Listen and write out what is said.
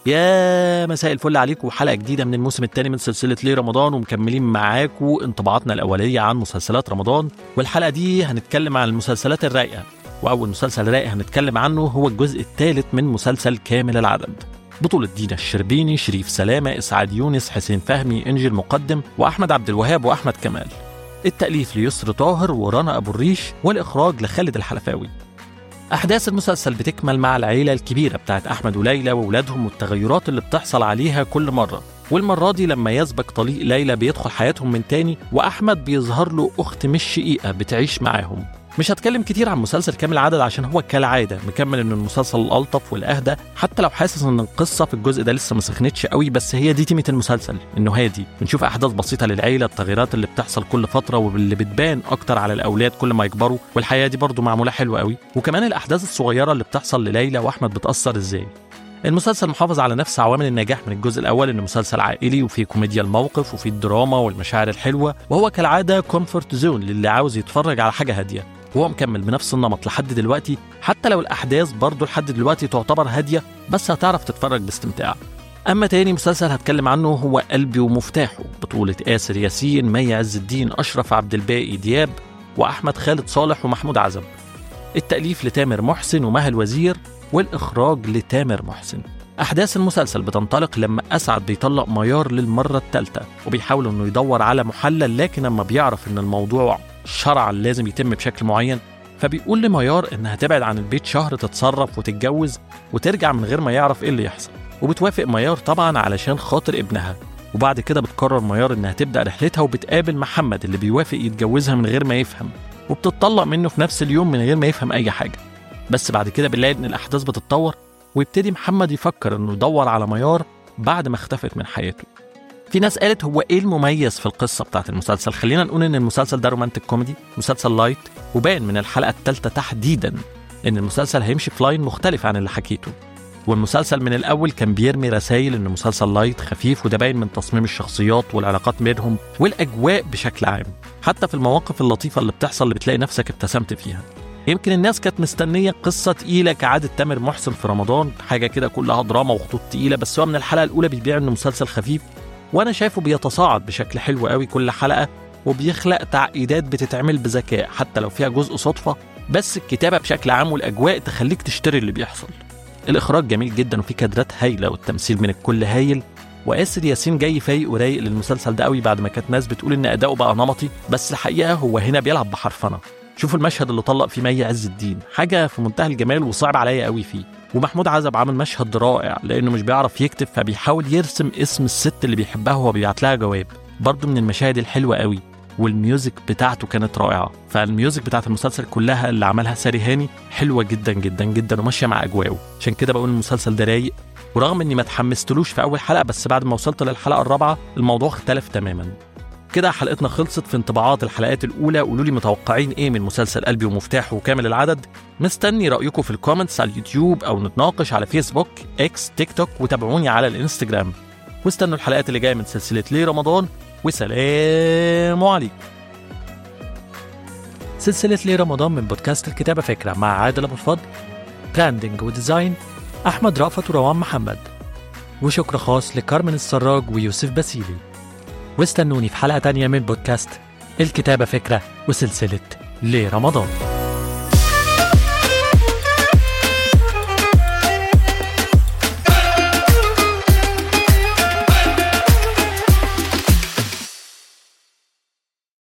يا مساء الفل عليكم وحلقه جديده من الموسم الثاني من سلسله ليه رمضان ومكملين معاكم انطباعاتنا الاوليه عن مسلسلات رمضان والحلقه دي هنتكلم عن المسلسلات الرايقه واول مسلسل رايق هنتكلم عنه هو الجزء الثالث من مسلسل كامل العدد بطولة دينا الشربيني، شريف سلامة، إسعاد يونس، حسين فهمي، إنجي المقدم، وأحمد عبد الوهاب وأحمد كمال. التأليف ليسر طاهر ورنا أبو الريش، والإخراج لخالد الحلفاوي. أحداث المسلسل بتكمل مع العيلة الكبيرة بتاعت أحمد وليلى وولادهم والتغيرات اللي بتحصل عليها كل مرة والمرة دي لما يسبق طليق ليلى بيدخل حياتهم من تاني وأحمد بيظهر له أخت مش شقيقة بتعيش معاهم مش هتكلم كتير عن مسلسل كامل عدد عشان هو كالعادة مكمل ان المسلسل الألطف والأهدى حتى لو حاسس ان القصة في الجزء ده لسه ما سخنتش قوي بس هي دي تيمة المسلسل انه هادي بنشوف أحداث بسيطة للعيلة التغييرات اللي بتحصل كل فترة واللي بتبان أكتر على الأولاد كل ما يكبروا والحياة دي برضو معمولة حلوة قوي وكمان الأحداث الصغيرة اللي بتحصل لليلى وأحمد بتأثر ازاي المسلسل محافظ على نفس عوامل النجاح من الجزء الاول انه مسلسل عائلي وفيه كوميديا الموقف وفيه الدراما والمشاعر الحلوه وهو كالعاده كومفورت زون للي عاوز يتفرج على حاجه هاديه وهو مكمل بنفس النمط لحد دلوقتي حتى لو الاحداث برضه لحد دلوقتي تعتبر هاديه بس هتعرف تتفرج باستمتاع اما تاني مسلسل هتكلم عنه هو قلبي ومفتاحه بطوله آسر ياسين مي عز الدين اشرف عبد الباقي دياب واحمد خالد صالح ومحمود عزب التاليف لتامر محسن ومها الوزير والإخراج لتامر محسن أحداث المسلسل بتنطلق لما أسعد بيطلق ميار للمرة الثالثة وبيحاول إنه يدور على محلل لكن لما بيعرف إن الموضوع شرعا لازم يتم بشكل معين فبيقول لميار إنها تبعد عن البيت شهر تتصرف وتتجوز وترجع من غير ما يعرف إيه اللي يحصل وبتوافق ميار طبعا علشان خاطر ابنها وبعد كده بتقرر ميار إنها تبدأ رحلتها وبتقابل محمد اللي بيوافق يتجوزها من غير ما يفهم وبتطلق منه في نفس اليوم من غير ما يفهم أي حاجة بس بعد كده بنلاقي ان الاحداث بتتطور ويبتدي محمد يفكر انه يدور على ميار بعد ما اختفت من حياته في ناس قالت هو ايه المميز في القصه بتاعت المسلسل خلينا نقول ان المسلسل ده رومانتك كوميدي مسلسل لايت وبان من الحلقه الثالثه تحديدا ان المسلسل هيمشي في لاين مختلف عن اللي حكيته والمسلسل من الاول كان بيرمي رسائل انه مسلسل لايت خفيف وده باين من تصميم الشخصيات والعلاقات بينهم والاجواء بشكل عام حتى في المواقف اللطيفه اللي بتحصل اللي بتلاقي نفسك ابتسمت فيها يمكن الناس كانت مستنيه قصه تقيله كعاده تامر محسن في رمضان حاجه كده كلها دراما وخطوط تقيله بس هو من الحلقه الاولى بيبيع انه مسلسل خفيف وانا شايفه بيتصاعد بشكل حلو قوي كل حلقه وبيخلق تعقيدات بتتعمل بذكاء حتى لو فيها جزء صدفه بس الكتابه بشكل عام والاجواء تخليك تشتري اللي بيحصل الاخراج جميل جدا وفي كادرات هايله والتمثيل من الكل هايل وآسر ياسين جاي فايق ورايق للمسلسل ده قوي بعد ما كانت ناس بتقول ان اداؤه بقى نمطي بس الحقيقه هو هنا بيلعب بحرفنه شوفوا المشهد اللي طلق فيه مي عز الدين حاجه في منتهى الجمال وصعب عليا قوي فيه ومحمود عزب عامل مشهد رائع لانه مش بيعرف يكتب فبيحاول يرسم اسم الست اللي بيحبها وهو بيبعت لها جواب برضه من المشاهد الحلوه قوي والميوزك بتاعته كانت رائعه فالميوزك بتاعت المسلسل كلها اللي عملها ساري هاني حلوه جدا جدا جدا وماشيه مع اجواءه عشان كده بقول المسلسل ده رايق ورغم اني ما اتحمستلوش في اول حلقه بس بعد ما وصلت للحلقه الرابعه الموضوع اختلف تماما كده حلقتنا خلصت في انطباعات الحلقات الاولى قولوا لي متوقعين ايه من مسلسل قلبي ومفتاحه وكامل العدد مستني رايكم في الكومنتس على اليوتيوب او نتناقش على فيسبوك اكس تيك توك وتابعوني على الانستجرام واستنوا الحلقات اللي جايه من سلسله ليه رمضان وسلام عليكم سلسلة ليه رمضان من بودكاست الكتابة فكرة مع عادل أبو الفضل براندنج وديزاين أحمد رأفت وروان محمد وشكر خاص لكارمن السراج ويوسف باسيلي واستنوني في حلقة تانية من بودكاست الكتابة فكرة وسلسلة ليه رمضان